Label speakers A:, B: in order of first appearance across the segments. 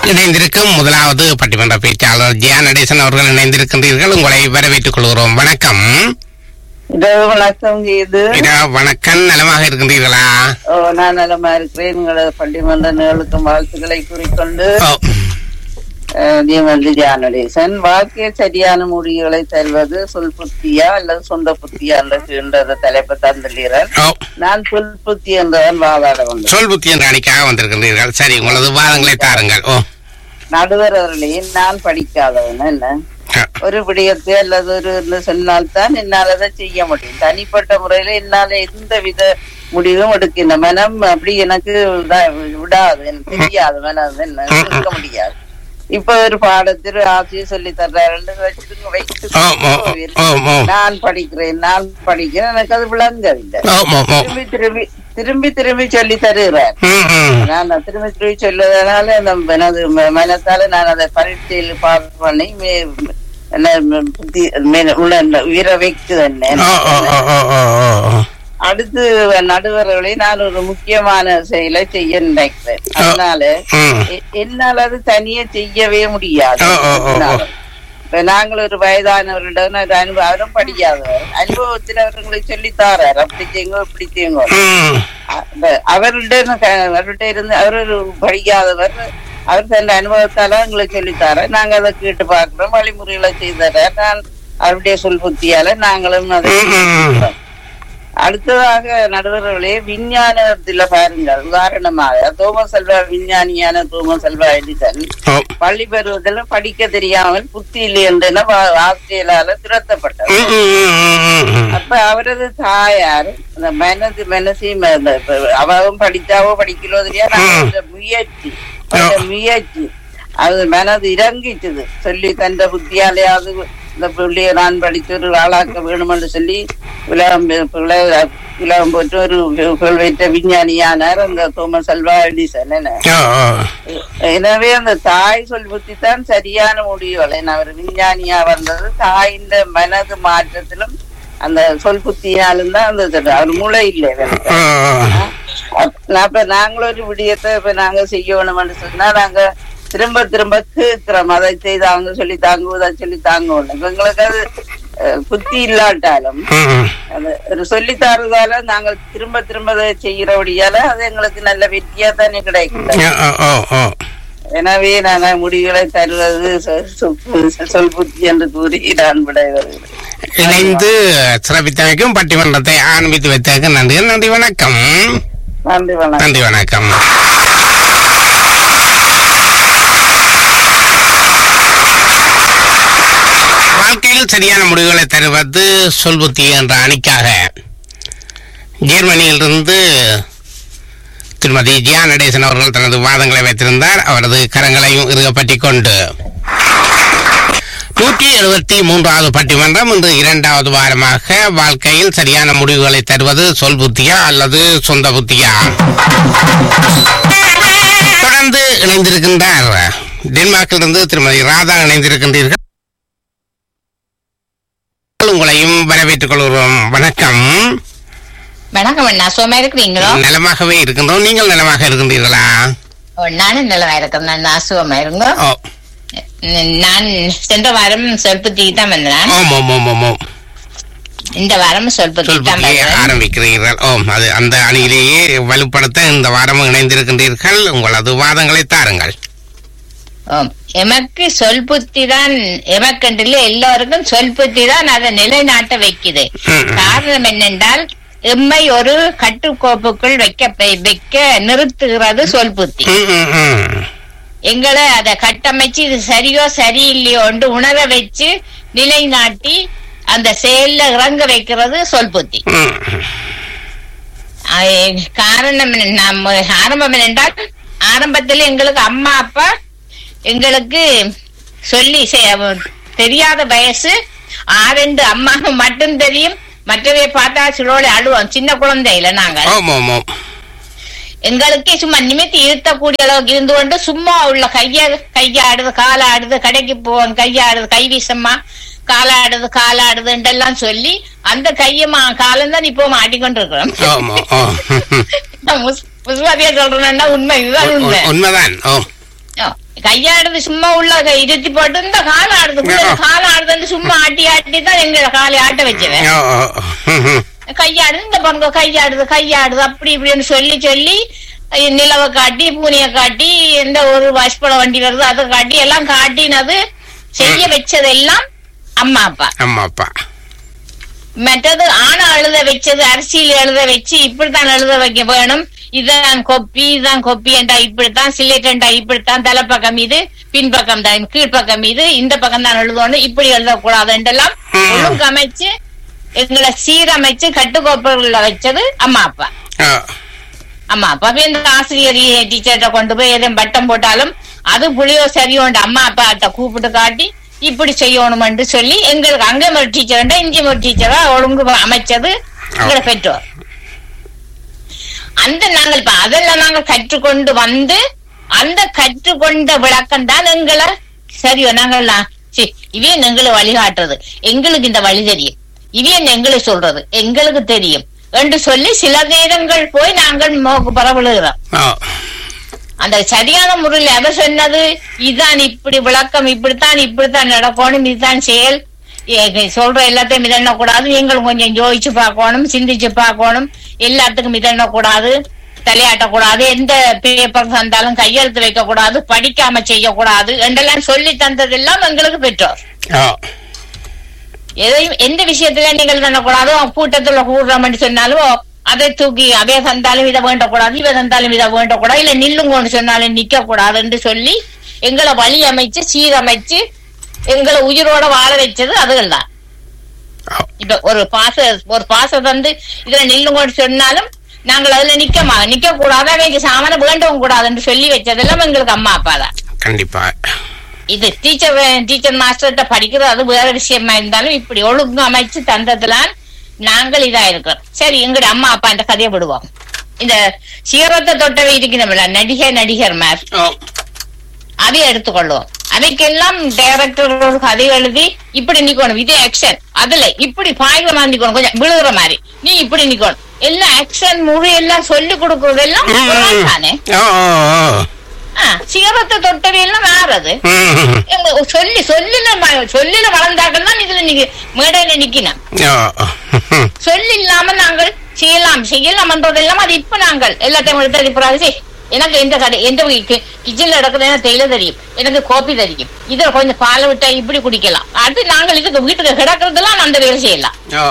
A: இணைந்திருக்கும் முதலாவது பட்டிமன்ற பேச்சாளர் ஜியா நடேசன் அவர்கள் இணைந்திருக்கின்றீர்கள் உங்களை வரவேற்றுக் கொள்கிறோம் வணக்கம்
B: இரவு வணக்கம் இது
A: இதா, வணக்கம் நலமாக இருக்கின்றீர்களா
B: ஓ, நான் நலமா இருக்கிறேன் உங்களது பள்ளிமன்ற நிகழ்வுக்கும் வாழ்த்துக்களை கூறிக்கொண்டு
A: ஓ,
B: அஹ், நீ வந்து ஜானடேசன் வாழ்க்கை சரியான முடிவுகளை தருவது சொல் புத்தியா அல்லது சொந்த புத்தியா என்ற தலைப்பை தந்துள்ளீர்கள்
A: ஓ,
B: நான் சொல் புத்தி என்றதான் வாதாட வந்தேன்
A: சொல் புத்தி என்ற அணிக்காக வந்திருக்கின்றீர்கள் சரி உங்களது வாதங்களை தாருங்கள் ஓ
B: நடுவர் அவர்களே நான் படிக்காதவன் என்ன
A: ஆ,
B: ஒரு விடயத்தை அல்லது ஒரு இது சொன்னால்தான் என்னால் அதை செய்ய முடியும் தனிப்பட்ட முறையில என்னால எந்த வித முடிவும் எடுக்கின்ற மனம் அப்படி எனக்கு விடா- விடாது எனக்கு தெரியாது மனம் என்ன இருக்க முடியாது இப்ப ஒரு பாடத்தில் ஆசிரியர் சொல்லி தர்றாருன்னு வச்சுட்டு வைத்து
A: ஓ, ஓ, ஓ, ஓ,
B: நான் படிக்கிறேன் நான் படிக்கிறேன் எனக்கு அது விளங்கவில்லை
A: ஓ, ஓ, ஓ.
B: திரும்பி திரும்பி திரும்பி திரும்பி சொல்லி தருகிறார்
A: ம், ம்.
B: நான் திரும்பி திரும்பி சொல்லுவதனால அந்த எனது ம- மனத்தால நான் அதை பரீட்சையில் பாஸ் பண்ணி மே- என்ன ம- புத்தி மே- உள்ள இந்த உயிரை வைக்குது என்ன
A: ஓ, ஓ, ஓ, ஓ, ஓ, ஓ, ஓ.
B: அடுத்து நடுவர்களை நான் ஒரு முக்கியமான செயலை செய்ய நினைக்கிறேன் அதனால
A: ம்.
B: எ- என்னால் அது தனியா செய்யவே முடியாது
A: ஓ, ஓ, ஓ, ஓ.
B: என்னால. இப்ப நாங்கள் ஒரு வயதானவரிடம் ஒரு அனுபவம் அவரும் படிக்காதவர் அனுபவத்தில் அவர்களுக்கு சொல்லி தாரார் அப்படி செய்யுங்க இப்படி செய்யுங்க
A: ம்.
B: அந்த அவர்கிட்ட நான் க- அவர்கிட்ட இருந்து அவர் ஒரு படிக்காதவர் அவர் தன் அனுபவத்தால எங்களுக்கு சொல்லித்தார நாங்க அதை கேட்டு பார்க்கிறோம் வழிமுறைகளை செய்தார நான் அவருடைய சொல் புத்தியால நாங்களும் அதை
A: ம், ம், ம்.
B: அடுத்ததாக நடுவர்களே விஞ்ஞானத்துல பாருங்கள் உதாரணமாக தோமஸ் செல்வா விஞ்ஞானியான தோமஸ் செல்வா எடிசன்
A: ஓ.
B: பள்ளி பருவத்தில் படிக்க தெரியாமல் புத்தி இல்லை என்று ஆஸ்திரேலியால துரத்தப்பட்டார்
A: ம், ம், ம், ம், ம்.
B: அப்ப அவரது தாயார் இந்த மனது மனசையும் அந்த இப்ப அவவும் படிச்சாவோ படிக்கலோ தெரியாது ஆனா அவரோட முயற்சி அவரோட முயற்சி அது மனது இறங்கிச்சுது சொல்லி தந்த புத்தியாலையாவது இந்த பிள்ளைய நான் படிச்சு ஒரு ஆளாக்க வேணுமென்று சொல்லி உலகம் உலக- உலகம் போட்டு ஒரு புகழ்பெற்ற விஞ்ஞானியானார் அந்த தோமஸ் அல்வா எடிசன் என்ன
A: ஓ, ஓ.
B: எனவே அந்த தாய் சொல் புத்தி தான் சரியான முடிவுகள் ஏன்னா அவர் விஞ்ஞானியா வந்தது தாயின் மனது மாற்றத்திலும் அந்த சொல் புத்தியாலும் தான் அந்த இது. அவர் மூளை இல்லை இவருக்கு.
A: ஓ, ஓ.
B: அப்ப அப்ப நாங்களும் ஒரு விடயத்தை இப்ப நாங்க செய்யணும்னு சொன்னா நாங்க திரும்ப திரும்ப கேட்கிறோம் அதை செய்தாங்க சொல்லி தாங்க இதை சொல்லி தாங்க இப்ப எங்களுக்கு அது அஹ், புத்தி இல்லாட்டாலும்
A: ம், ம்.
B: அது ஒரு சொல்லி தருவதால நாங்கள் திரும்ப திரும்ப அதை செய்யறபடியால அது எங்களுக்கு நல்ல வெற்றியா தானே கிடைக்கும்
A: ஓ, ஓ, ஓ.
B: எனவே நாங்கள் முடிவுகளை தருவது சொ- சொ- சொல் புத்தி என்று கூறி நான் விடை வருகிறேன்
A: இணைந்து சிறப்பித்தமைக்கும் பட்டிமன்றத்தை ஆரம்பித்து வைத்ததற்கு நன்றி நன்றி வணக்கம்
B: நன்றி வணக்கம்
A: நன்றி வணக்கம் வாழ்க்கையில் சரியான முடிவுகளை தருவது சொல்புத்தி என்ற அணிக்காக ஜெர்மனியிலிருந்து திருமதி ஜியா நடேசன் அவர்கள் தனது வாதங்களை வைத்திருந்தார் அவரது கரங்களையும் இறுகப்பற்றிக் கொண்டு நூற்றி எழுபத்தி மூன்றாவது பட்டிமன்றம் இன்று இரண்டாவது வாரமாக வாழ்க்கையில் சரியான முடிவுகளை தருவது சொல் புத்தியா அல்லது சொந்த புத்தியா தொடர்ந்து இணைந்திருக்கின்றார் டென்மார்க்கிலிருந்து திருமதி ராதா இணைந்திருக்கின்றீர்கள் உங்களையும் வரவேற்றுக் கொள்கிறோம் வணக்கம்
C: வணக்கம் அண்ணா சும்மா இருக்கிறீங்களோ
A: நலமாகவே இருக்கின்றோம் நீங்கள் நலமாக இருக்கின்றீர்களா
C: ஓ, நானும் நல்லவா இருக்கேன் நான் சுகமா இருங்க
A: ஓ
C: நான் சென்ற வாரம் சொல்பத்திக்கு தான் வந்தேன்
A: ஓம் ஓம் ஓம் ஓம் ஓம்
C: இந்த வாரம் சொல்பத்திக்கு தான்
A: சொல்பதியை
C: வந்தேன்
A: ஆரம்பிக்கிறீர்கள் ஓம் அது அந்த அணியிலேயே வலுப்படுத்த இந்த வாரம் இணைந்திருக்கின்றீர்கள் உங்களது வாதங்களை தாருங்கள்
C: ஓ, எமக்கு சொல் புத்தி தான் எமக்கண்டில் எல்லோருக்கும் சொல் புத்தி தான் அதை நிலைநாட்ட வைக்குது
A: ம்.
C: காரணம் என்னென்றால் எம்மை ஒரு கட்டுக்கோப்புக்குள் வைக்க வைக்க நிறுத்துகிறது சொல் புத்தி
A: ம், ம், ம்.
C: எங்களை அதை கட்டமைச்சு இது சரியோ சரியில்லையோன்னு உணர வச்சு நிலைநாட்டி அந்த செயல்ல இறங்க வைக்கிறது சொல் புத்தி
A: ம்.
C: அஹ் காரணம் என்ன- நம்ம ஆரம்பம் என்றால் ஆரம்பத்தில் எங்களுக்கு அம்மா அப்பா எங்களுக்கு சொல்லி செ- தெரியாத வயசு ஆரெண்டு அம்மாவுக்கு மட்டும் தெரியும் மற்றவை பார்த்தா சிலோட அழுவோம் சின்ன குழந்தையில நாங்க
A: ஓம் ஓம் ஓம்
C: எங்களுக்கே சும்மா நிமித்தி இருத்தக்கூடிய அளவுக்கு இருந்து கொண்டு சும்மா உள்ள கைய கையாடுது காலாடுது கடைக்கு போவோம் கையாடுது கை வீசம்மா காலாடுது காலாடுதுன்றெல்லாம் சொல்லி அந்த கையமா காலம் தான் இப்போ மாட்டிக்கொண்டு இருக்கிறோம்
A: ஓம் ஓ ஓ
C: புஷ்பாதியா சொல்றேன்னா உண்மை இதுதான் உண்மை
A: உண்மைதான் ஓ
C: ஓ, கையாடுறது சும்மா உள்ள கை இருத்தி போட்டு இந்த கால் ஆடுது பிள்ளைங்க கால் ஆடுதுன்னு சும்மா ஆட்டி ஆட்டி தான் எங்க காலை ஆட்ட வச்சவன்
A: ஓ ஓ ம், ம்.
C: கையாடுது இந்த பாருங்க கையாடுது கையாடுது அப்படி இப்படின்னு சொல்லி சொல்லி அஹ், நிலவை காட்டி பூனைய காட்டி எந்த ஒரு வாஷ்பட வண்டி வருது அதை காட்டி எல்லாம் காட்டினது செய்ய வச்சதெல்லாம் அம்மா அப்பா
A: ஆமா அப்பா
C: மற்றது ஆணை எழுத வச்சது அரிசியில் எழுத வச்சு இப்படித்தான் எழுத வைக்க வேணும் இதுதான் கொப்பி இதுதான் கொப்பி என்றா இப்படித்தான் சிலேட் என்றா இப்படித்தான் தலைப்பக்கம் இது பின்பக்கம் தான் கீழ்ப்பக்கம் இது இந்த பக்கம் தான் எழுதணும் இப்படி எழுதக்கூடாது என்றெல்லாம்
A: ம்.
C: ஒழுங்கு அமைச்சு எங்களை சீரமைச்சு கட்டுக்கோப்புல வச்சது அம்மா அப்பா
A: ஓ
C: அம்மா அப்பா போய் இந்த ஆசிரியர் டீச்சர்கிட்ட கொண்டு போய் எதுவும் பட்டம் போட்டாலும் அது புளியோ சரியோண்டு அம்மா அப்பாட்ட கூப்பிட்டு காட்டி இப்படி செய்யணும்னு சொல்லி எங்களுக்கு அங்க ஒரு டீச்சர் இங்க ஒரு டீச்சரா ஒழுங்கு அமைச்சது எங்களை பெற்றோர் அந்த நாங்கள் இப்ப அதெல்லாம் நாங்கள் கற்றுக்கொண்டு வந்து அந்த கற்றுக்கொண்ட விளக்கம் தான் எங்களை சரியோ நாங்கள் சி இவன் எங்களை வழிகாட்டுறது எங்களுக்கு இந்த வழி தெரியும் இவன் எங்களை சொல்றது எங்களுக்கு தெரியும் என்று சொல்லி சில நேரங்கள் போய் நாங்கள் மோக்கு பரவலுகிறோம்
A: ஓ
C: அந்த சரியான முறையில் எதை சொன்னது இதுதான் இப்படி விளக்கம் இப்படித்தான் இப்படித்தான் நடக்கணும் இதுதான் செயல் ஏ- சொல்ற எல்லாத்தையும் மிதண்ணக்கூடாது நீங்களும் கொஞ்சம் யோசிச்சு பார்க்கணும் சிந்திச்சு பார்க்கணும் எல்லாத்துக்கும் மிதண்ணக்கூடாது தலையாட்டக்கூடாது எந்த பேப்பர் தந்தாலும் கையெழுத்து வைக்க கூடாது படிக்காம செய்யக்கூடாது என்றெல்லாம் சொல்லி தந்ததெல்லாம் எங்களுக்கு பெற்றோர்
A: ஓ
C: எதையும் எந்த விஷயத்துல நீங்கள் பண்ணக்கூடாதோ கூட்டத்துல கூடுறோம்னு சொன்னாலும் அதை தூக்கி அவே தந்தாலும் இதை வேண்டக்கூடாது இவ தந்தாலும் இதை வேண்டக்கூடாது இல்ல நில்லுங்கன்னு சொன்னாலும் நிக்க கூடாதுன்னு சொல்லி எங்களை வழி அமைச்சு சீரமைச்சு எங்களை உயிரோட வாழ வச்சது அதுகள் தான்
A: ஓ
C: இப்ப ஒரு பாச ஒரு பாச தந்து இதுல நில்லுங்கன்னு சொன்னாலும் நாங்கள் அதுல நிக்கமா நிக்க கூடாது அவைக்கு சாமான வேண்டவும் கூடாதுன்னு சொல்லி வச்சதெல்லாம் எங்களுக்கு அம்மா அப்பா தான்
A: கண்டிப்பா
C: இது டீச்சர் டீச்சர் மாஸ்டர்கிட்ட படிக்கிறது அது வேற விஷயமா இருந்தாலும் இப்படி ஒழுங்கு அமைச்சு தந்ததுலாம் நாங்கள் இதா இருக்கிறோம் சரி எங்கட அம்மா அப்பா இந்த கதையை விடுவோம் இந்த சீரத்தை தொட்டவை இருக்கிறோம்ல நடிகர் நடிகர் மேர்
A: ஓ
C: அதை எடுத்துக்கொள்வோம் அதுக்கெல்லாம் டைரக்டர் ஒரு கதை எழுதி இப்படி நிக்கணும் இது ஆக்ஷன் அதுல இப்படி பாய்கிற மாதிரி நிக்கணும் கொஞ்சம் விழுகிற மாதிரி நீ இப்படி நிக்கணும் எல்லாம் ஆக்ஷன் மொழி எல்லாம் சொல்லி கொடுக்கறதெல்லாம் ஒரு ஆள் தானே
A: ஓ ஓ
C: ஆ, சிகரத்தை தொட்டவை எல்லாம் மாறது
A: ம், ம்.
C: எங்க சொல்லி சொல்லில ம- சொல்லில வளர்ந்தாக்கள் தான் இதுல நீங்க மேடையில நிக்கணும்
A: ஓ ம்.
C: சொல்லி இல்லாம நாங்கள் செய்யலாம் செய்யலாம்ன்றதெல்லாம் அது இப்ப நாங்கள் எல்லாத்தையும் எடுத்து அடிப்படாது சரி எனக்கு எந்த கடை எந்த கிச்சன்ல நடக்குது எனக்கு தேயிலை தெரியும் எனக்கு கோப்பி தெரியும் இதுல கொஞ்சம் பாலை விட்டா இப்படி குடிக்கலாம் அது நாங்கள் இதுக்கு வீட்டுக்கு கிடக்குறதெல்லாம் அந்த வேலை செய்யலாம்
A: ஓ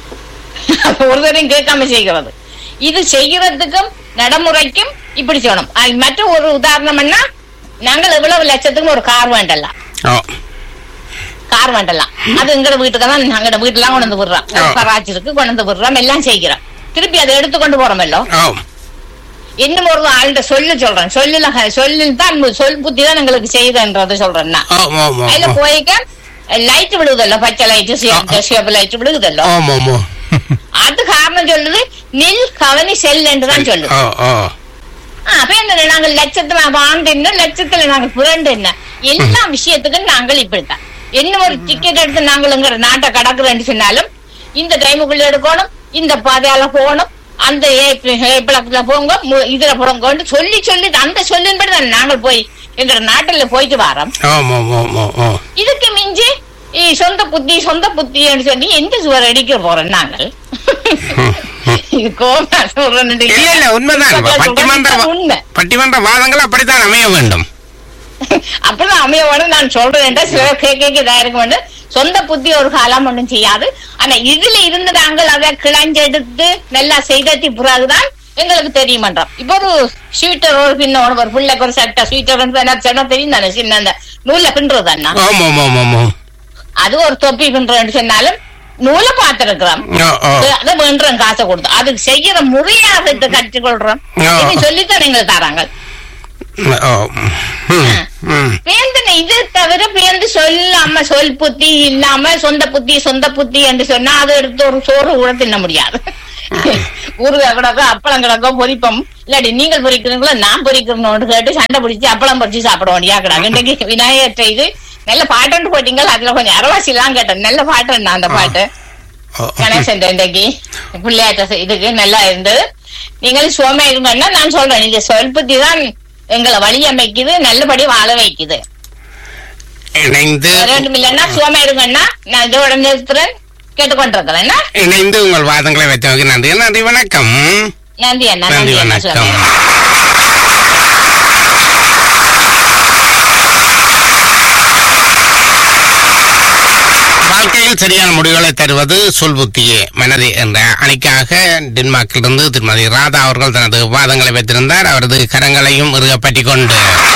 C: ஒரு தரையும் கேட்காம செய்கிறது இது செய்யறதுக்கும் நடைமுறைக்கும் இப்படி செய்யணும் அது மற்ற ஒரு உதாரணம்னா நாங்கள் எவ்வளவு லட்சத்துக்கும் ஒரு கார் வேண்டலாம்
A: ஓ
C: கார் வேண்டலாம் அது எங்க வீட்டுக்கு தான் நாங்க வீட்டுலாம் கொண்டு வந்து விடுறோம்
A: ஆ.
C: கராச்சி இருக்கு கொண்டு வந்து விடுறோம் எல்லாம் செய்கிறோம் திருப்பி அதை எடுத்து கொண்டு போறோமல்லோ
A: ஓ
C: இன்னும் ஒரு ஆள்கிட்ட சொல்லு சொல்றேன் சொல்லுல சொல்லில் தான் மு- சொல் புத்தி தான் எங்களுக்கு செய்யுதுன்றதை சொல்றேன் நான்
A: ஓ ஓ ஓ
C: அதுல போய்க்க லைட் விழுகுதல்லோ பச்சை லைட் சிவப்பு லைட் விழுகுதல்லோ
A: ஓ ஓ ஓ
C: அது காரணம் சொல்லுது நில் கவனி செல் என்று தான் சொல்லுது
A: ஓ ஓ
C: ஆ, அப்ப என்ன நாங்க லட்சத்துல வாழ்ந்து என்ன லட்சத்துல நாங்க புரண்டு என்ன எல்லா விஷயத்துக்கும் நாங்கள் இப்படித்தான் என்ன ஒரு டிக்கெட் எடுத்து நாங்களுங்கிற நாட்டை கடக்குறேன்னு சொன்னாலும் இந்த டைமுக்குள்ள எடுக்கணும் இந்த பாதையால போகணும் அந்த ஏப்பிளத்துல போங்க மு- இதுல போங்கன்னு சொல்லி சொல்லி அந்த சொல்லின்படி தான் நாங்கள் போய் எங்க நாட்டுல போயிட்டு வரோம்
A: ஓ ஓ ஓ ஓ ஓ
C: இதுக்கு மிஞ்சி இ, சொந்த புத்தி சொந்த புத்தின்னு சொல்லி எந்த சுவர் அடிக்க போறோம் நாங்கள் இது கோமா சொல்றேன்னு
A: இல்ல இல்ல உண்மைதான் பட்டிமன்ற வா-
C: உண்மை
A: பட்டிமன்ற வாதங்கள் அப்படித்தான் அமைய வேண்டும்
C: அப்படிதான் அமையோட நான் சொல்றேன் சில கேட்க இதா இருக்க வேண்டும் சொந்த புத்தி ஒரு காலம் ஒண்ணும் செய்யாது ஆனா இதுல இருந்து நாங்கள் அதை கிளஞ்செடுத்து நல்லா செய்தத்தி பிறகுதான் எங்களுக்கு தெரியுமன்றாம் இப்ப ஒரு ஸ்வீட்டர் ஒரு பின்ன ஒரு பிள்ளைக்கு ஒரு சட்டை ஸ்வீட்டர் சொன்னா தெரியும் தானே சின்ன அந்த நூல்ல பின்றது அண்ணா
A: ஓ ஓ ஓ ஓ ஓ
C: அது ஒரு தொப்பி பின்றேன்னு சொன்னாலும் நூலை பார்த்திருக்கிறோம்
A: ஓ ஓ
C: அதை வேண்டுறோம் காசை கொடுத்து அதுக்கு செய்யற முறையாக கற்றுக்கொள்றோம்
A: ஆ.
C: இது சொல்லித்தான் எங்களுக்கு தராங்க
A: ஓ ம் ம்
C: வேந்தனை இது தவிர பேந்து சொல்லாம சொல் புத்தி இல்லாம சொந்த புத்தி சொந்த புத்தி என்று சொன்னா அதை எடுத்து ஒரு சோறு கூட தின்ன முடியாது ஊருகா கிடக்கோ அப்பளம் கிடக்கோ பொரிப்போம் இல்லாட்டி நீங்கள் பொரிக்கிறீங்களோ நான் பொரிக்கிறோம்னு கேட்டு சண்டை பிடிச்சி அப்பளம் பொரிச்சு சாப்பிட வேண்டியா கிடக்கு இன்றைக்கு விநாயகர் இது நல்ல பாட்டுன்னு போட்டீங்க அதுல கொஞ்சம் அரவாசி எல்லாம் கேட்டேன் நல்ல பாட்டு அந்த பாட்டு
A: ஓ
C: கணேசன் இன்றைக்கு பிள்ளையாட்ட இதுக்கு நல்லா இருந்தது நீங்கள் சுவமா இருங்கன்னா நான் சொல்றேன் நீங்க சொல் புத்தி தான் எங்களை வழி அமைக்குது நல்லபடி வாழ வைக்குது
A: இணைந்து
C: ரெண்டும் இல்லைன்னா சுகமா இருங்கன்னா நான் இதோட நிறுத்துறேன் கேட்டுக்கொண்டிருக்கிறேன் என்ன?
A: இணைந்து உங்கள் வாதங்களை வைத்தவங்க நன்றி நன்றி வணக்கம்
C: நன்றி அண்ணா
A: நன்றி
C: நன்றி அண்ணா
A: வணக்கம்
C: சுகமா
A: வாழ்க்கையில் சரியான முடிவுகளை தருவது சொல் புத்தியே மனதே என்ற அணிக்காக டென்மார்க்கிலிருந்து திருமதி ராதா அவர்கள் தனது வாதங்களை வைத்திருந்தார் அவரது கரங்களையும் இறுக பற்றிக் கொண்டு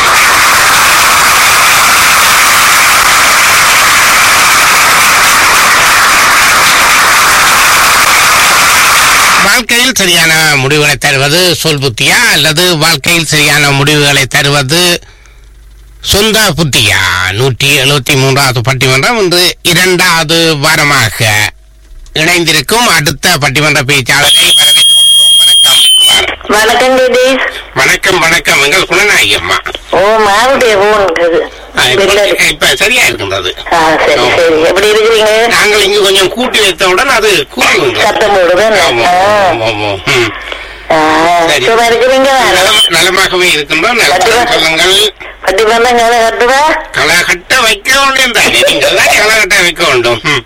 A: வாழ்க்கையில் சரியான முடிவுகளை தருவது சொல் புத்தியா அல்லது வாழ்க்கையில் சரியான முடிவுகளை தருவது சொந்த புத்தியா நூற்றி எழுபத்தி மூன்றாவது பட்டிமன்றம் இன்று இரண்டாவது வாரமாக இணைந்திருக்கும் அடுத்த பட்டிமன்ற பேச்சாளரை வரவேற்றுக் கொள்கிறோம் வணக்கம்
D: வணக்கம் திடீர்
A: வணக்கம் வணக்கம் எங்கள் குணநாயகி அம்மா
D: ஓ மாவுடைய போன் இருக்குது
A: ஆ, இப்ப-
D: பில்லு இருக்கு.
A: இப்ப சரியா இருக்கின்றது
D: ஆ சரி சரி எப்படி இருக்கிறீங்க
A: நாங்கள் இங்கு கொஞ்சம் கூட்டி வைத்தவுடன் அது கூறுகின்றது
D: சத்தம் போடுதான்
A: ஆமா, ஆமா, ஆமா. ம். சரி.
D: சும்மா இருக்கிறீங்க
A: நலம்- நலமாகவே இருக்கின்றோம் நலத்துடன் சொல்லுங்கள்
D: பட்டி பண்ண கதை கட்டுவா
A: களகட்ட வைக்க வேண்டும் தானே நீங்கள் தான் களகட்ட வைக்க வேண்டும் ம்.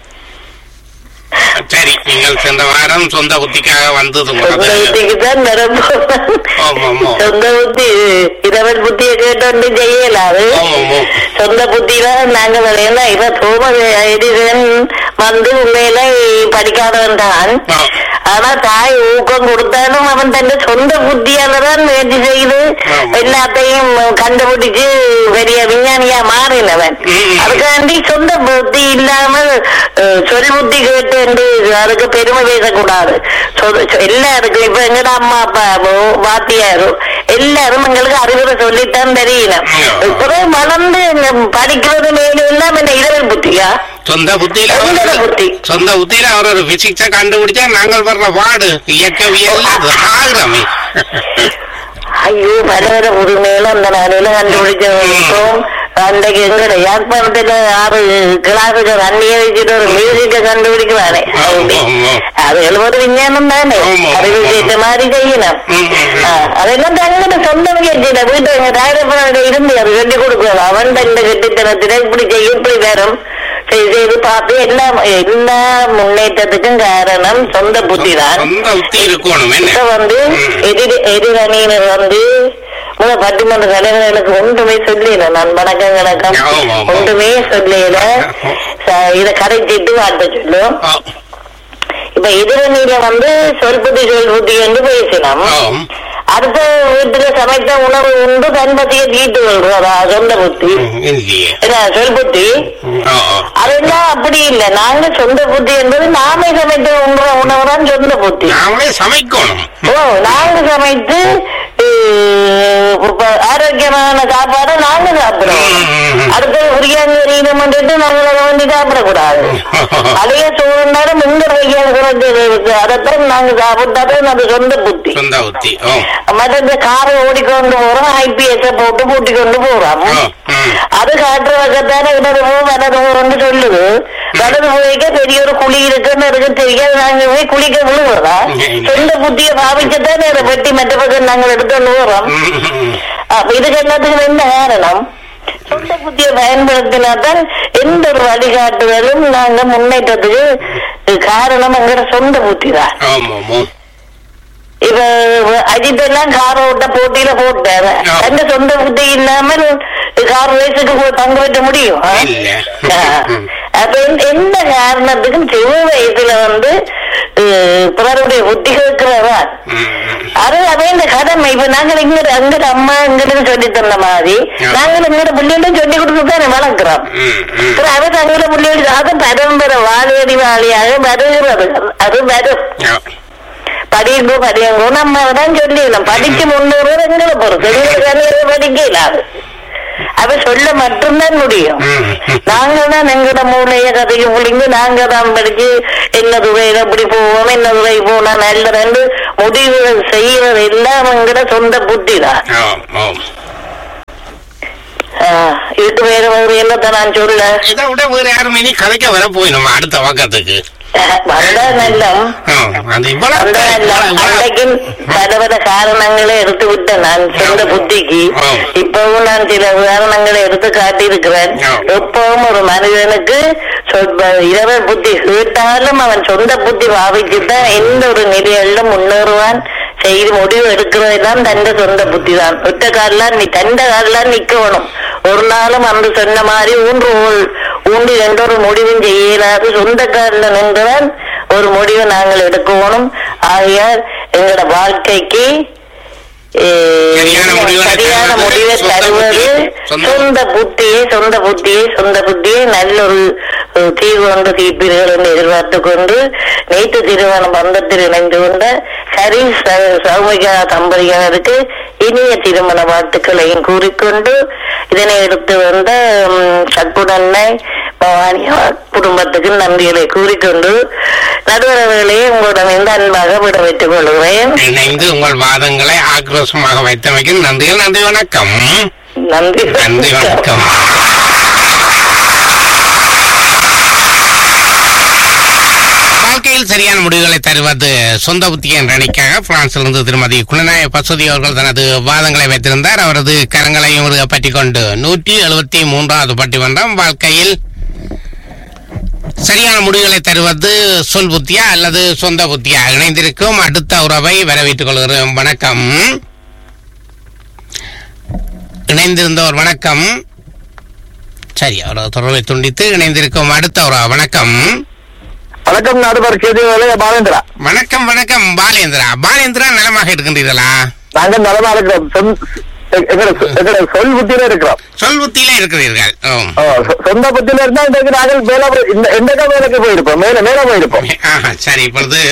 A: சரி நீங்கள் சென்ற வாரம் சொந்த புத்திக்காக வந்தது
D: சொந்த
A: முதல்ல.
D: புத்திக்கு தான் நிரப்பம்
A: ஆமா, ஆமா.
D: சொந்த புத்தி இரவன் புத்தியை கேட்டு செய்யலாது
A: ஆமா, ஆமா.
D: சொந்த புத்தியில நாங்க விளையாட இவ தோமஸ் எடிசன் வந்து உண்மையில படிக்காதவன் தான்
A: ஆ.
D: ஆனா தாய் ஊக்கம் கொடுத்தாலும் அவன் தன் சொந்த புத்தியாலதான் முயற்சி செய்து
A: ஆமா.
D: எல்லாத்தையும் கண்டுபிடிச்சு பெரிய விஞ்ஞானியா மாறினவன்
A: ம்.
D: அதுக்காண்டி சொந்த புத்தி இல்லாமல் அஹ், சொல் புத்தி கேட்டு என்று அதுக்கு பெருமை பேசக்கூடாது சொ- சொ- எல்லாருக்கும் இப்ப எங்கட அம்மா அப்பாவோ வாத்தியாரோ எல்லாரும் எங்களுக்கு அறிவுரை சொல்லித்தான் தெரியணும்
A: ஆமா.
D: இப்பவே வளர்ந்து இந்த படிக்கிறது மேலும் எல்லாம் என்ன இரவல் புத்தியா
A: சொந்த புத்தியில
D: சொந்த
A: அவர்
D: புத்தி.
A: சொந்த புத்தியில அவர் ஒரு பிசிக்ஸ கண்டுபிடிச்சா நாங்கள் வர்ற பாடு இயக்கவியல் அது ஆகிறமே
D: ஐயோ பலவர உரிமையில அந்த நாளையில கண்டுபிடிச்சோம் அன்றைக்கு எங்கட யாழ்ப்பாணத்துல ஆறு கிளாஸுக்கு தண்ணியை வச்சுட்டு ஒரு மியூசிக்க கண்டுபிடிக்கிறானே
A: ஆமா, ஆமா.
D: அது எழுபது விஞ்ஞானம் தானே
A: ஆமா,
D: அறிவு
A: ஆமா.
D: கேட்ட மாதிரி செய்யணும்
A: ம், ம், ம்.
D: ஆ, அதெல்லாம் தங்கட சொந்த முயற்சியில வீட்டு எங்க தாயப்பட இருந்து அது சொல்லி கொடுக்கணும் அவன் இந்த கெட்டித்தனத்தில இப்படி செய்ய இப்படி வரும் செய்து செய்து பார்த்து எல்லாம் எல்லா முன்னேற்றத்துக்கும் காரணம் சொந்த புத்தி தான்
A: சொந்த புத்தி இருக்கணும் என்ன
D: இப்ப வந்து
A: ம்.
D: எதிர் எதிரணியினர் வந்து முத பட்டிமன்ற தலைவர்களுக்கு ஒன்றுமே சொல்லல நான் வணக்கம் வணக்கம்
A: ஆமா, ஆமா.
D: ஒன்றுமே சொல்லல ச- இத கரைச்சிட்டு வாட்ட சொல்லும்
A: ஆ,
D: இப்ப எதிரணியில வந்து சொல் புத்தி சொல் புத்தி என்று பேசினோம்
A: ஆம்.
D: அடுத்த வீட்டுல சமைத்த உணவு உண்டு தன் பத்திய தீட்டு கொள்றதா சொந்த புத்தி
A: ம், இல்லையே
D: என்ன சொல் புத்தி
A: ஆ, ஆ.
D: அதெல்லாம் அப்படி இல்லை நாங்க சொந்த புத்தி என்பது நாமே சமைத்த உண்ற உணவு தான் சொந்த புத்தி
A: நாமளே சமைக்கணும்
D: ஓ நாங்க சமைத்து அஹ், இப்ப ஆரோக்கியமான சாப்பாடு நாங்க சாப்பிடுறோம்
A: ம்.
D: அடுத்தது உரியாங்க பண்ணிட்டு நாங்கள் அதை வந்து சாப்பிடக்கூடாது அதையே சூழ்நாடும் இந்த வையாங்க குறைஞ்சது இருக்கு அதைத்தான் நாங்க சாப்பிட்டாதான் அது சொந்த புத்தி
A: சொந்த புத்தி ஓ
D: மற்ற இந்த காரை ஓடிக்கொண்டு போறோம் ஐபிஎஸ் போட்டு பூட்டி கொண்டு போறோம்
A: ஓ, ம்.
D: அது காட்டுற பக்கத்தான இடது போ வலது போன்னு சொல்லுது வலது போய்க்க பெரிய ஒரு குழி இருக்குன்னு இருக்கு தெரியாது நாங்க போய் குளிக்க விழுவுறதா
A: ம்.
D: சொந்த புத்திய பாவிச்சுத்தானே அதை வெட்டி மற்ற பக்கம் நாங்கள் எடுத்துட்டு போறோம்
A: ம், ம்.
D: அப்ப இதுக்கு எல்லாத்துக்கும் என்ன காரணம் சொந்த புத்தியை பயன்படுத்தினாதான் எந்த ஒரு வழிகாட்டுதலும் நாங்க முன்னேற்றத்துக்கு காரணம் எங்கிற சொந்த புத்தி தான்
A: ஆமா ஆமா
D: இப்ப அஜித் எல்லாம் கார் ஓட்ட போட்டியில போட்டாரு
A: ஆ.
D: அந்த சொந்த புத்தி இல்லாமல் கார் ரேஸுக்கு போய் பங்கு பெற்ற முடியும் ஆ?
A: இல்ல.
D: ஆ.
A: ம்.
D: அப்ப எந்த- எந்த காரணத்துக்கும் சிறு வயசுல வந்து அஹ், பிறருடைய புத்தி கேட்கிறவா
A: ம், ம்.
D: அது அதே இந்த கடமை இப்ப நாங்கள் இங்க அங்க அம்மா எங்களுக்கு சொல்லி தந்த மாதிரி
A: ஆ.
D: நாங்கள் எங்களோட பிள்ளைகளும் சொல்லி கொடுத்து தான் வளர்க்கிறோம்
A: ம், ம்.
D: அப்புறம் அது தங்களோட பிள்ளைகளுக்கு அது பரம்பரை வாழையடி வாழையாக வருகிறது அது வரும்
A: ஆ.
D: படியுங்கோ படியுங்கோ நம்ம தான் சொல்லிடலாம் படிச்சு முன்னூறு எங்களை பொறுத்து எங்களுக்கு அநேக படிக்கல அது அவ சொல்ல மட்டும்தான் முடியும்
A: ம், ம்.
D: நாங்க தான் எங்கட மூளைய கதைக்கு புளிங்க நாங்க தான் படிச்சு என்ன துறையில இப்படி போவோம் என்ன துறை போனா நல்ல ரெண்டு முடிவுகள் செய்வது எல்லாம் எங்கட சொந்த புத்தி தான்
A: ஆம், ஆம்.
D: இதுக்கு வேற வேறு என்னத்தை நான் சொல்ல
A: இதை விட வேற யாரும் இனி கதைக்க வர போய் நம்ம அடுத்த பக்கத்துக்கு
D: வந்தா நல்லம்
A: ஆ, அது இவ்வளவு
D: வந்தா நல்லம்
A: இவ்வளவு-
D: அன்றைக்கும் பல பல காரணங்களை எடுத்து விட்டேன் நான் சொந்த புத்திக்கு
A: ஆ.
D: இப்பவும் நான் சில உதாரணங்களை எடுத்து காட்டியிருக்கிறேன்
A: ஆ.
D: எப்பவும் ஒரு மனிதனுக்கு சொ- இரவல் புத்தி கேட்டாலும் அவன் சொந்த புத்தி பாவிச்சுதான் எந்த ஒரு நிலையிலும் முன்னேறுவான் செய்து முடிவு எடுக்கிறதெல்லாம் தந்த சொந்த புத்தி தான் ஒற்ற காலில் நீ தந்த காலில் நிக்கணும் ஒரு நாளும் அன்று சொன்ன மாதிரி ஊன்று ஊ- ஊன்றி எந்த ஒரு முடிவும் செய்யலாது சொந்த காலில் நின்றுதான் ஒரு முடிவை நாங்கள் எடுக்கணும் ஆகையால் எங்களோட வாழ்க்கைக்கு eh,
A: சரியான முடிவை
D: சரியான
A: தருவது
D: முடிவை
A: சொந்த
D: தருவது
A: புத்தி, சொந்த
D: சொந்த புத்தியை சொந்த புத்தியை சொந்த புத்தியை நல்ல ஒரு ஒரு தீர்வு ஒன்று தீர்ப்பீர்கள் என்று எதிர்பார்த்து கொண்டு நேற்று திருமண பந்தத்தில் இணைந்து கொண்ட ஹரி ச- சௌமிகா தம்பதியினருக்கு இனிய திருமண வாழ்த்துக்களையும் கூறிக்கொண்டு இதனை எடுத்து வந்த ம், சக்குடன்னை பவானி குடும்பத்துக்கு நன்றிகளை கூறிக்கொண்டு நடுவரவுகளையே உங்களிடம் இந்த அன்பாக விட வைத்துக் கொள்கிறேன்
A: இணைந்து உங்கள் வாதங்களை ஆக்ரோஷமாக வைத்தமைக்கு நன்றிகள் நன்றி வணக்கம்
D: நன்றி
A: நன்றி வணக்கம் வாழ்க்கையில் சரியான முடிவுகளை தருவது சொந்த புத்தி என்ற அணிக்காக பிரான்சிலிருந்து திருமதி குலநாய பசுதி அவர்கள் தனது வாதங்களை வைத்திருந்தார் அவரது கரங்களையும் பற்றி கொண்டு நூற்றி எழுபத்தி மூன்றாவது பட்டிமன்றம் வாழ்க்கையில் சரியான முடிவுகளை தருவது சொல் புத்தியா அல்லது சொந்த புத்தியா இணைந்திருக்கும் அடுத்த உறவை வரவேற்றுக் கொள்கிறோம் வணக்கம் இணைந்திருந்தவர் வணக்கம் சரி அவர் தொடர்பை துண்டித்து இணைந்திருக்கும் அடுத்த ஒரு வணக்கம்
E: வணக்கம் நடுவர் கேது பாலேந்திரா
A: வணக்கம் வணக்கம் பாலேந்திரா பாலேந்திரா நலமாக இருக்கின்றீர்களா
E: நாங்க நலமா இருக்கிறோம் சொந்த- எ- எங்கட சொ- எங்கட சொல் புத்தியில இருக்கிறோம்
A: சொல் புத்தியில இருக்கிறீர்கள் ஓ.
E: ஓ, சொ- சொந்த புத்தியில இருந்தா இன்றைக்கு நாங்கள் மேல போய்- இந்த எந்தக்கா மேலுக்கு போயிருப்போம் மேல மேல போயிருப்போம்
A: ஆஹா, சரி இப்பொழுது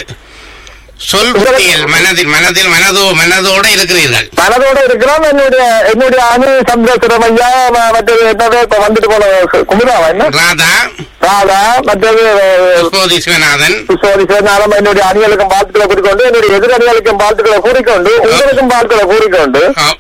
A: சொல் புத்தியில் மனதில் மனதில் மனதோ மனதோட இருக்கிறீர்கள்
E: மனதோட இருக்கிறோம் என்னுடைய என்னுடைய அணி சந்திரசுரம் ஐயா ம- மற்றது என்னது இப்ப வந்துட்டு போன சு- குமுதாவா என்ன
A: ராதா
E: ராதா மற்றது
A: சுபோதி சிவநாதன்
E: சோதி சிவநாதம் என்னுடைய அணிகளுக்கும் வாழ்த்துக்களை கூறிக்கொண்டு என்னுடைய எதிர் அணிகளுக்கும் வாழ்த்துக்களை கூறிக்கொண்டு உங்களுக்கும் வாழ்த்துக்களை கூறிக்கொண்டு
A: ஓ.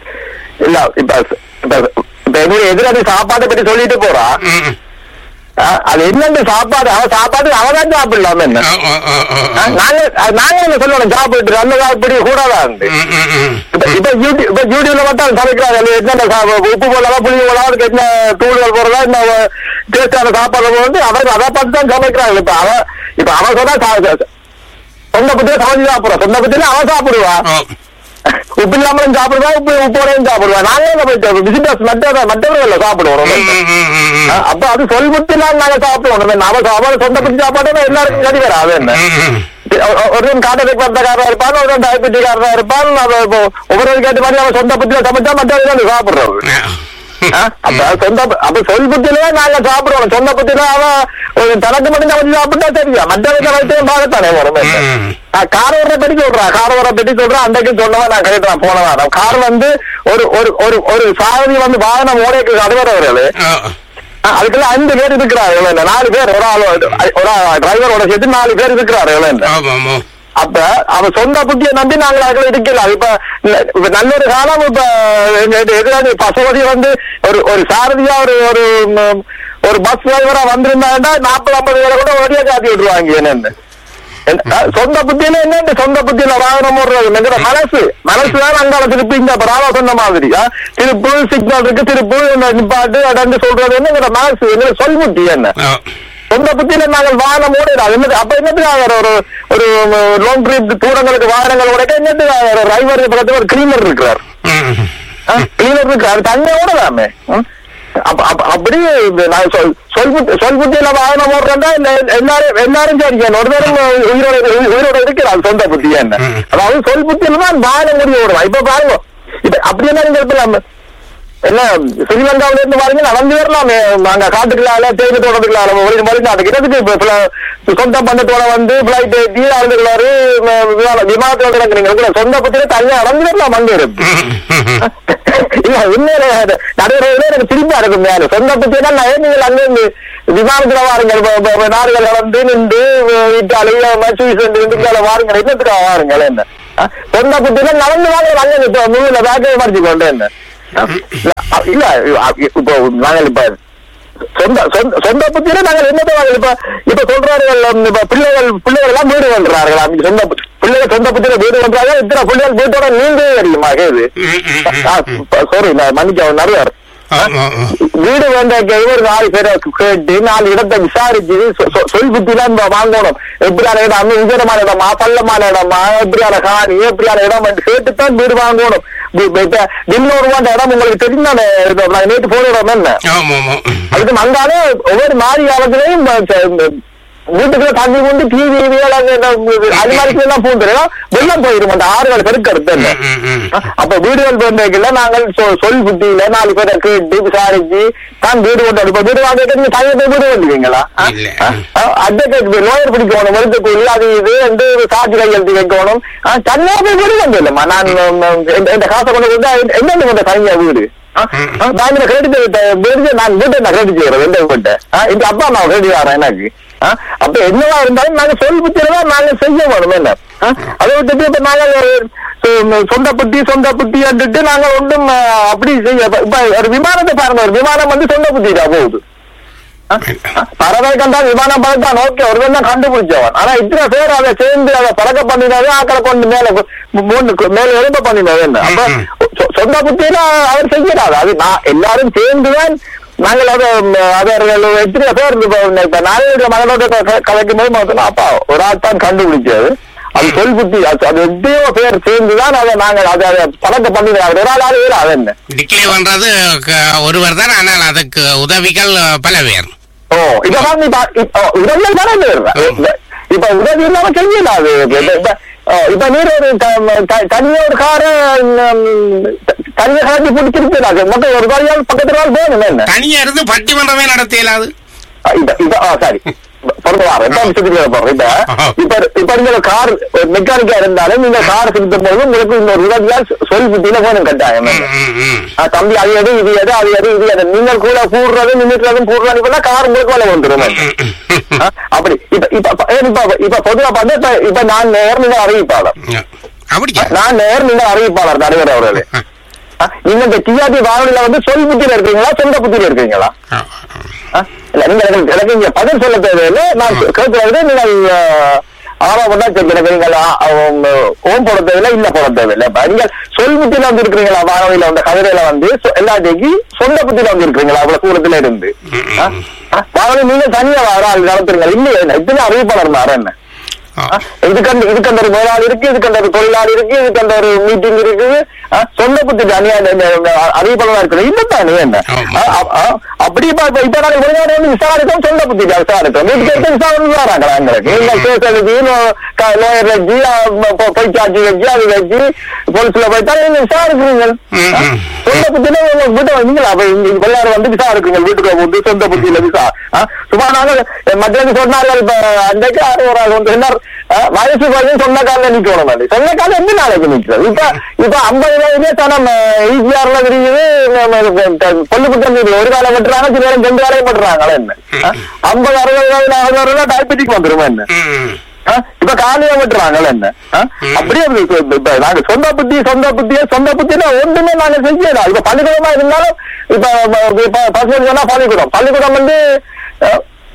E: இல்ல இப்ப இப்ப இப்ப என்னுடைய எதிரணி சாப்பாட்டை பற்றி சொல்லிட்டு போறா
A: ம், ம்.
E: ஆ, அது என்னன்னு சாப்பாடு அவன் சாப்பாடு அவதான் சாப்பிடலாம் என்ன
A: ஓ, ஓ, ஓ, ஓ,
E: ஆ,
A: ஓ.
E: நாங்க அது நாங்க என்ன சொல்லணும் சாப்பிட்டு அந்த சாப்பிடி கூடாதா இருந்து
A: ம், ம், ம்.
E: இப்ப இப்ப யூடியூப் இப்ப யூடியூப்ல மட்டும் சமைக்கிறாங்க அது என்னென்ன சா- உப்பு போடலாம் புளி போடலாம் அதுக்கு என்ன தூள்கள் போடலாம் என்ன டேஸ்டான சாப்பாடு போட்டு அவன் அதை பார்த்து தான் சமைக்கிறாங்க இப்ப அவன் இப்ப அவன் சொன்னா சா- சா- சொந்த பத்தியில சமைச்சு சாப்பிடுறான் சொந்த பத்தியில அவன் சாப்பிடுவான்
A: ஓ.
E: உப்பு இல்லாமலும் சாப்பிடுவான் உப்பு உப்போடையும் சாப்பிடுவான் நாங்க என்ன போயிட்டு விசிட்டர்ஸ் மற்ற மற்றவர்கள் சாப்பிடுவோம்
A: ம்,
E: ரொம்ப.
A: ம், ம், ம், ம்.
E: ஆ, அப்ப அது சொல் புத்திலாம் நாங்க சாப்பிடுவோம் நம்ம அவ அவன் சொந்த புத்தி சாப்பாடு எல்லாருக்கும் கடி வராது என்ன
A: ம், ம்.
E: ஒருவன் காட்டத்துக்கு வந்தக்காரா இருப்பான் ஒருவன் டயபெட்டிக்காரா இருப்பான் அவன் இப்போ ஒவ்வொரு கேட்டு மாதிரி அவன் சொந்த புத்தியில சமைச்சா மற்றவங்க சாப்பிடுறது ஆ, அப்ப சொந்த அப்ப சொல் புத்தியில நாங்க சாப்பிடுவோம் சொந்த புத்தியில அவன் ஒரு தனக்கு மட்டும் சமைச்சு சாப்பிட்டா சரியா மற்றவங்க வைத்தியம் பார்க்கத்தானே வரும்
A: ம்.
E: கார் வர பெட்டி சொல்றான் கார் வர பெட்டி சொல்றான் அன்றைக்கு சொன்னவன் நான் கேட்டான் போனவன் கார் வந்து ஒரு ஒரு ஒரு ஒரு சாரதி வந்து வாகனம் ஓடைக்கு அதுவரவர்கள்
A: ஓ.
E: அதுக்குள்ள அஞ்சு பேர் இருக்கிறார்கள் என்ன நாலு பேர் ஒரு ஆள் ஒரு டிரைவரோட சேர்த்து நாலு பேர் இருக்கிறார்கள் என்ன
A: ஆமாம், ஆமாம்.
E: அப்ப அவன் சொந்த புத்தியை நம்பி நாங்கள் அதுல இருக்கலாம் இப்ப ந- இப்ப நல்ல ஒரு காலம் இப்ப எங்க எதிராளி பசுபதி வந்து ஒரு ஒரு சாரதியா ஒரு ஒரு ம், ஒரு பஸ் டிரைவரா வந்திருந்தாங்கன்னா நாற்பது ஐம்பது பேரை கூட ஓடியா காட்டி விட்டுருவாங்க என்னன்னு என்ன- அஹ் சொந்த புத்தியில என்ன சொந்த புத்தியில வாகனம் ஓடுறது என்கிற மனசு மனசு தான் அங்கால திருப்பி இந்த ராவா சொன்ன மாதிரி ஆ? திருப்பு சிக்னல் இருக்கு திருப்பு இந்த நிப்பாட்டு அடந்து சொல்றது என்னங்கிற மனசு எங்கிற சொல் புத்தி என்ன
A: ஓ.
E: சொந்த புத்தியில நாங்கள் வாகனம் ஓடிடலாம் என்னது அப்ப என்னத்துக்காக ஒரு ஒரு லாங் ட்ரிப் தூரங்களுக்கு வாகனங்கள் உடைக்க என்னத்துக்காக ஒரு டிரைவர் பக்கத்துல ஒரு கிளீனர் இருக்கிறார்
A: ம், ம்.
E: கிளீனர் இருக்காரு தண்ணி ஓடலாமே ம்? அப்ப- அப்ப- அப்படி இந்த நான் சொல் சொல் புத்தி சொல் புத்தியில வாகனம் ஓடுறா எல்லாரும் எல்லாரும் சரி ஒரு பேரும் உயிரோட உயிரோட இருக்கிறார் சொந்த புத்தி என்ன
A: ம்.
E: அதாவது சொல் புத்தியில தான் வாகனம் ஓடி ஓடுவான் இப்ப பாருங்க இப்ப அப்படி என்ன நீங்க இருக்கலாம் என்ன ஸ்ரீலங்காவில இருந்து பாருங்க நடந்து வரலாமே நாங்க காட்டுக்கலால தேர்வு தோட்டத்துக்கலால ஒரு வெளிநாட்டுக்கு இடத்துக்கு இப்ப பிள- சொந்த பந்தத்தோட வந்து பிளைட் ஏற்றி ஆளுந்துக்கிறாரு விமானத்தோட இறங்குறீங்க கூட சொந்த பத்தியில தனியா நடந்து வரலாம் அங்க இருக்கு
A: ம், ம், ம்.
E: இல்ல உண்மையில நடுவர்களே எனக்கு திரும்ப இருக்கும் மேல சொந்த பத்தினா நான் நீங்கள் அங்க இருந்து விமானத்துல வாருங்க இப்ப- இப்ப- இப்ப நாடுகள் கலந்து நின்று இட்டாலி சுவிஸ் இந்தியால வாருங்க என்னத்துக்காக வாருங்கள் என்ன ஆ? சொந்த பத்தினா நடந்து வாங்க அங்க இப்ப முழுல பேக்கை மறைச்சு கொண்டு என்ன ஆ? இல்ல, இல்ல இப்போ நாங்கள் இப்ப சொந்த சொந்த சொந்த புத்தியில நாங்கள் என்னத்தை வாங்கல இப்ப இப்ப சொல்றார்கள் உம், இப்ப பிள்ளைகள் பிள்ளைகள் எல்லாம் வீடு பண்றார்கள் அப்படி சொந்த பு- பிள்ளைகள் சொந்த புத்தியில வீடு பண்றாங்க இத்தனை பிள்ளைகள் வீட்டோட நீங்க தெரியுமா கேது
A: ம், ம், ம்.
E: சாரி நான் மன்னிக்க நிறைய
A: ஆமா, ஆமா.
E: வீடு வந்த ஒரு நாலு பேரை கேட்டு நாலு இடத்தை விசாரிச்சு சொ- சொ- சொல் புத்திலாம் நம்ம வாங்கணும் எப்படியான இடம் அங்க உயரமான இடமா பள்ளமான இடமா எப்படியான காணி எப்படியான இடம் என்று கேட்டுத்தான் வீடு வாங்கணும் வி- இப்ப இன்னொரு ரூபாண்ட இடம் உங்களுக்கு தெரிந்தானே நாங்க நேற்று போன இடம் என்ன
A: ஆமா, ஆமா.
E: அதுக்கு வந்தாலே ஒவ்வொரு மாறி காலத்திலையும் இந்த- இந்த- இந்த வீட்டுக்குள்ள தண்ணி கொண்டு டிவி அது மாதிரி எல்லாம் பூந்துடும் வெள்ளம் போயிடும் அந்த ஆறுகள் பெருக்கிறது என்ன
A: ம், ம், ம்.
E: அப்ப வீடுகள் வந்ததுல நாங்கள் சொ- சொல் புத்தியில நாலு பேரை கேட்டு விசாரிச்சு தான் வீடு கொண்டு இப்ப வீடு வாங்க நீங்க தனியாக வீடு வந்துருவீங்களா
A: இல்ல.
E: அட்வொகேட் லோயர் பிடிக்கணும் மருந்து கூலி அது இது வந்து சாட்சி கையெழுத்து வைக்கணும் ஆ, தனியா போய் வீடு வந்து இல்லம்மா நான் உம், இந்த- இந்த காசை கொண்டு கொடுத்தா என்ன கொண்ட தனியா வீடு பேங்க்ல கிரெடிட் வீடு நான் வீட்டை நான் கிரெடிட் செய்யறேன் எந்த வீட்டை இந்த அப்பா அம்மா கிரெடிட் ஆறேன் எனக்கு ஆ, அப்ப என்னவா இருந்தாலும் நாங்க சொல் புத்தியில தான் நாங்க செய்ய வேணும் என்ன ஆ, அதை விட்டுட்டு இப்ப நாங்கள் சொ- சொந்த புத்தி சொந்த புத்தி வந்துட்டு நாங்க ஒன்றும் ஆ, அப்படி செய்ய இப்ப- இப்ப ஒரு விமானத்தை பாருங்க ஒரு விமானம் வந்து சொந்த புத்திடா போகுது ஆ, ஆ, பறவை கண்டா விமானம் பறந்தான் ஓகே ஒரு தான் கண்டுபிடிச்சவன் ஆனா இத்தனை பேர் அதை சேர்ந்து அதை பறக்க பண்ணினாவே ஆக்களை கொண்டு மேல கு- மூணு கு- மேல எழுப்ப பண்ணினது என்ன அப்ப
A: ம்,
E: சொ- சொந்த புத்தியில அவர் செய்யறாரு அது நான் எல்லாரும் சேர்ந்துதான் நாங்கள் அதை ம், அவர்கள் எத்தனை பேர் இப்ப இப்ப நாளைய மகனோட க- கலைக்கும் போது பார்த்தோம்னா, அப்பா ஒரு ஆள் தான் கண்டுபிடிச்சது அது சொல் புத்தி அது அது எத்தனையோ பேர் சேர்ந்துதான் அதை நாங்கள் அதை அதை பழக்க பண்ணினார் ஒரு ஆள் ஆள் அது என்ன
A: டிக்ளேர் பண்றது க- ஒருவர் தான் ஆனால் அதுக்கு உதவிகள் பல பேர்
E: ஓ இப்ப வந்து இப்ப இப்ப உதவி தானே தேடுறேன். இப்ப- இப்ப உதவி இல்லாம செய்யல அது இப்ப- இப்ப ஓ, இப்ப நீர் ஒரு த- த- தனியா ஒரு கார தனியா காட்டி பிடிச்சிருக்கிறாங்க மொத்தம் ஒரு காரியால் பக்கத்துல ஆள் வேணும் என்ன
A: தனியா இருந்து பட்டிமன்றமே நடத்த இயலாது
E: ஆ, இப்ப இப்ப ஆ சாரி பிறந்த வாரம் எட்டாம் விஷயத்துக்கு போறோம் இப்ப இப்ப இப்ப நீங்க ஒரு கார் மெக்கானிக்கா இருந்தாலும் நீங்க கார் சுத்தும் போது உங்களுக்கு இன்னொரு உதவியால் சொல் புத்தியில வேணும் கட்டாயம்
A: ம், ம், ம்.
E: ஆ, தம்பி அது எது இது எது அது எது இது எது நீங்கள் கூட கூடுறது நின்றுறதும் கூடுறது இப்ப கார் உங்களுக்கு வேலை வந்துடும் ஆ, அப்படி இப்ப இப்ப ஏன் இப்ப இப்ப பொதுவா பார்த்தா இப்ப இப்ப நான் நேர் நீங்க அறிவிப்பாளர்
A: அப்படியா
E: நான் நேர் நீங்க அறிவிப்பாளர் நடுவர் அவர்களே ஆ, நீங்க இந்த டிஆர்டி வானொலியில வந்து சொல் புத்தியில இருக்கீங்களா சொந்த புத்தியில இருக்கீங்களா
A: ஆ,
E: ஆ, இல்ல நீங்க எனக்கு எனக்கு இங்க பதில் சொல்ல தேவையில்லை நான் கேட்கறது நீங்கள் ஆர்வம் தான் சரி எனக்கு நீங்கள் ஆ, ஆம், ஓம் போட தேவையில்லை இல்ல போட தேவையில்லை இப்ப நீங்க சொல் புத்தியில வந்து இருக்கிறீங்களா வானொலியில வந்து கதிரையில வந்து சொ- எல்லாத்தையும் சொந்த புத்தியில வந்து இருக்கிறீங்களா அவ்வளவு தூரத்துல இருந்து ஆ? ஆ, வானொலி நீங்க தனியா வர ஆள் நடத்துறீங்க இல்ல இத்தனை அறிவிப்பாளர் மாற என்ன
A: ஆ.
E: ஆ, இதுக்கண்டு இதுக்கண்ட ஒரு முதலாளி இருக்கு இதுக்கண்ட ஒரு தொழிலாளி இருக்கு இதுக்கண்ட ஒரு மீட்டிங் இருக்குது ஆ, சொந்த புத்தி அணியா அறிவிப்பாளர் இருக்குது இல்லத்தானே என்ன
A: ஆமா.
E: ஆ, ஆ, ஆ, அப்படி இப்ப இப்ப இப்ப நாங்க வெளிநாடு வந்து விசாரித்தோம் சொந்த புத்தி விசாரித்தோம் வீட்டுக்கு எடுத்து விசாரணை வராங்க எங்களுக்கு இந்த கேஸ் எழுதி லோயர் வச்சு ஆ, பொ- பொய் சாட்சி வச்சு அது வச்சு போலீஸ்ல போயிட்டா நீங்க விசாரிக்கிறீங்க
A: ம்,
E: ஆ,
A: ம்.
E: சொந்த புத்தியில உங்க வீட்டை வந்தீங்களா அப்ப இங்க எல்லாரும் வந்து விசாரிக்குங்க வீட்டுக்குள்ள போட்டு சொந்த புத்தியில விசா ஆ, சும்மா நாங்க மத்தியானம் சொன்னார்கள் இப்ப அன்றைக்கு ஆறு ஒரு ஆள் வந்து என்ன ஆ, வயசு பையன் சொன்ன காலில் நிக்கணும் அது சொன்ன காலம் எந்த நாளைக்கு நிக்கிறது இப்ப இப்ப ஐம்பது வயதே தனம் ஈசிஆர்ல விரியுது கொல்லுப்புட்டம் ஒரு காலம் வெட்டுறாங்க சில நேரம் ரெண்டு காலையும் வெட்டுறாங்களா என்ன ஆ, ஐம்பது அறுபது வயது ஆகுறவங்க டயபெட்டிக் வந்துருமா என்ன
A: ம்.
E: ஆ, இப்ப காலையா விட்டுறாங்கல்ல என்ன ஆ? அப்படியே அது இப்ப- இப்ப- இப்ப நாங்க சொந்த புத்தி சொந்த புத்தியே சொந்த புத்தினா ஒன்றுமே நாங்க செய்யலாம் இப்ப பள்ளிக்கூடமா இருந்தாலும் இப்ப இப்ப- இப்ப பசங்க சொன்னா பள்ளிக்கூடம் பள்ளிக்கூடம் வந்து ஆ,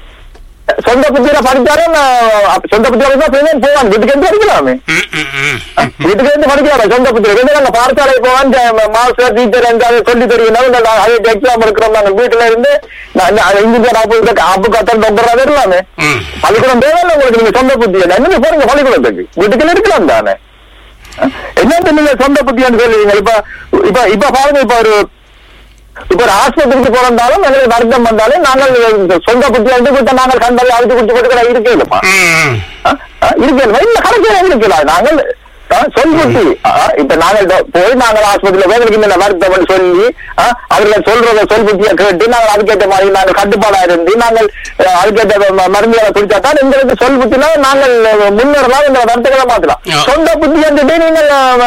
E: சொந்த புத்தியில படிச்சாலும் நான் அப்ப சொந்த புத்தியில இருந்தா போய் போவான் வீட்டுக்கு இருந்து படிக்கலாமே
A: ம், ம், ம்.
E: ஆ, வீட்டுக்கு இருந்து படிக்கலாம் சொந்த புத்தியில இருந்து நாங்க பாடசாலை போவான் மாஸ்டர் டீச்சர் எங்காவது சொல்லி தெரியும் அதுக்கு எக்ஸாம் இருக்கிறோம் நாங்க வீட்டுல இருந்து இன்ஜினியர் ஆப்பு ஆப்பு கத்தல் டாக்டர் அது இருக்கலாமே
A: ம்.
E: பள்ளிக்கூடம் தேவையில்ல உங்களுக்கு நீங்க சொந்த புத்தி இல்லை என்ன போறீங்க பள்ளிக்கூடத்துக்கு வீட்டுக்குள்ள இருக்கலாம் தானே அஹ் என்னன்னு நீங்க சொந்த புத்தியான்னு சொல்லுவீங்க இப்ப இப்ப இப்ப பாருங்க இப்ப ஒரு இப்ப ஒரு ஆஸ்பத்திரிக்கு போறதாலும் எங்களுக்கு வருத்தம் வந்தாலும் நாங்கள் இந்த சொந்த புத்தியா இருந்து விட்ட நாங்கள் கண்டதை அழுத்து குடிச்சு போட்டு இருக்கே இல்லப்பா
A: ம்.
E: இருக்கல இல்ல கணக்கில் இருக்கலாம் நாங்கள் ஆ, சொல் புத்தி ஆ, இப்ப நாங்கள் டோ- போய் நாங்கள் ஆஸ்பத்திரியில வேலைக்கு இந்த வருத்தம் சொல்லி ஆ, அவர்கள் சொல்றத சொல் புத்தியை கேட்டு நாங்கள் அதுக்கேற்ற மாதிரி நாங்கள் கட்டுப்பாடா இருந்து நாங்கள் ஆ, அதுக்கேற்ற ம- மருந்துகளை குடிச்சா தான் எங்களுக்கு சொல் புத்தினா நாங்கள் முன்னேறலாம் இந்த வருத்தங்களை மாத்தலாம்
A: ஆ.
E: சொந்த புத்தி வந்துட்டு நீங்கள் ஆ,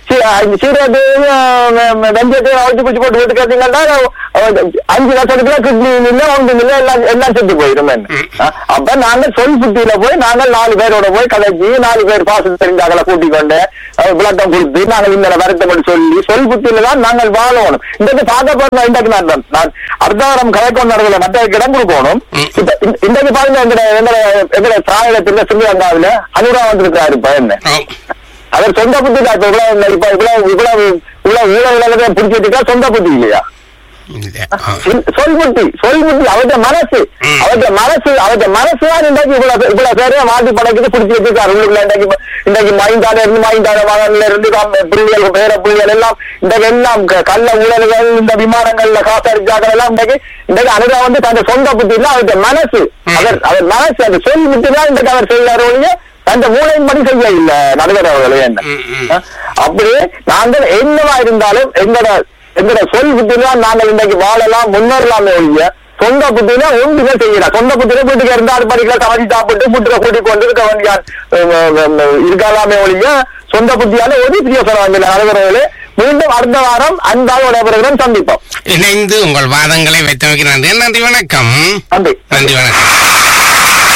E: சீரகத்தையும் வெஞ்சத்தையும் அழைச்சு குடிச்சு போட்டு வீட்டுக்கு கேட்டீங்கன்னா அஞ்சு லட்சத்துக்குள்ள கிட்னி இல்ல ஒன்று இல்ல எல்லாம் எல்லாம் செத்து போயிடும் என்ன அப்ப நாங்க சொல் புத்தியில போய் நாங்கள் நாலு பேரோட போய் கதைச்சி நாலு பேர் பாசம் தெரிஞ்சாக்களை கூட்டிக் கொண்டு அஹ், விளக்கம் கொடுத்து நாங்கள் இந்த வருத்தப்பட்டு சொல்லி சொல் புத்தியில தான் நாங்கள் வாழணும் இன்றைக்கு பார்க்க போறோம் இன்றைக்கு நான் தான். நான் அடுத்த வாரம் கதைக்கு நடக்கல மற்ற இடம் கொடுக்கணும்
A: ம்.
E: இப்ப இந்த- இன்றைக்கு பாருங்க எங்கட எங்கட எங்கட திராவிடத்துல ஸ்ரீலங்காவில அனுரா வந்திருக்காரு இப்ப என்ன
A: ஆம்.
E: அவர் சொந்த புத்தி தான் இப்ப இவ்வளவு இப்ப இவ்வளவு இவ்வளவு இவ்வளவு ஊழல் உலகத்தை பிடிச்சிட்டு சொந்த புத்தி இல்லையா
A: இல்ல. ஆ.
E: சொல்- சொல் புத்தி சொல் புத்தி அவருடைய மனசு
A: ம்.
E: அவருடைய மனசு அவருடைய மனசு தான் இன்றைக்கு இவ்வளவு இவ்வளவு பேரைய மாட்டி படைக்கிட்டு பிடிச்சி வச்சிருக்காரு உள்ளுக்குள்ள இன்றைக்கு இன்றைக்கு மைந்தாட இருந்து மைந்தாட மகன்ல இருந்து காம் புள்ளிகள் பேர புள்ளிகள் எல்லாம் இன்றைக்கு எல்லாம் க- கள்ள ஊழல்கள் இந்த விமானங்கள்ல காசு அடிச்சாக்கள் எல்லாம் இன்றைக்கு இன்றைக்கு அனுரா வந்து தன் சொந்த புத்தி இல்ல அவருடைய மனசு
A: ம்.
E: அவர் அவர் மனசு அந்த சொல் புத்தி தான் இன்றைக்கு அவர் செய்யாரு ஒழிய அந்த மூளையின் படி செய்ய இல்ல நடுவர் அவர்களே என்ன
A: ம், ம்.
E: அஹ், அப்படியே நாங்கள் என்னவா இருந்தாலும் எங்கட எங்கட சொல் புத்தினா நாங்கள் இன்றைக்கு வாழலாம் முன்னேறலாமே ஒழிய சொந்த புத்தினா ஒன்றுமே செய்யலாம் சொந்த புத்தினா வீட்டுக்கு இருந்தாலும் படிக்கல சமைச்சு சாப்பிட்டு வீட்டுல கூட்டிக் கொண்டு இருக்க வேண்டிய இருக்காலாமே ஒழிய சொந்த புத்தியால ஒரு பிரியோசனம் இல்லை நடுவர்களே மீண்டும் அடுத்த வாரம் அன்பாக உடையவர்களுடன் சந்திப்போம்
A: இணைந்து உங்கள் வாதங்களை வைத்தமைக்கு நன்றி நன்றி வணக்கம்
E: நன்றி
A: நன்றி வணக்கம்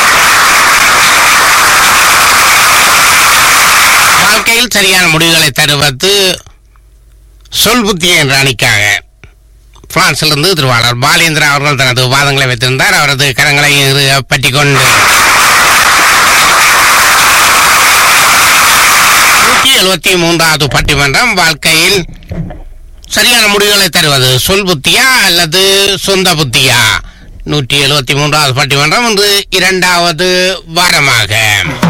A: வாழ்க்கையில் சரியான முடிவுகளை தருவது சொல் புத்தி என்ற அணிக்காக பிரான்சிலிருந்து திருவாளர் பாலேந்திரா அவர்கள் தனது வாதங்களை வைத்திருந்தார் அவரது கரங்களை பற்றி கொண்டு நூற்றி எழுபத்தி மூன்றாவது பட்டிமன்றம் வாழ்க்கையில் சரியான முடிவுகளை தருவது சொல் புத்தியா அல்லது சொந்த புத்தியா நூற்றி எழுபத்தி மூன்றாவது பட்டிமன்றம் இன்று இரண்டாவது வாரமாக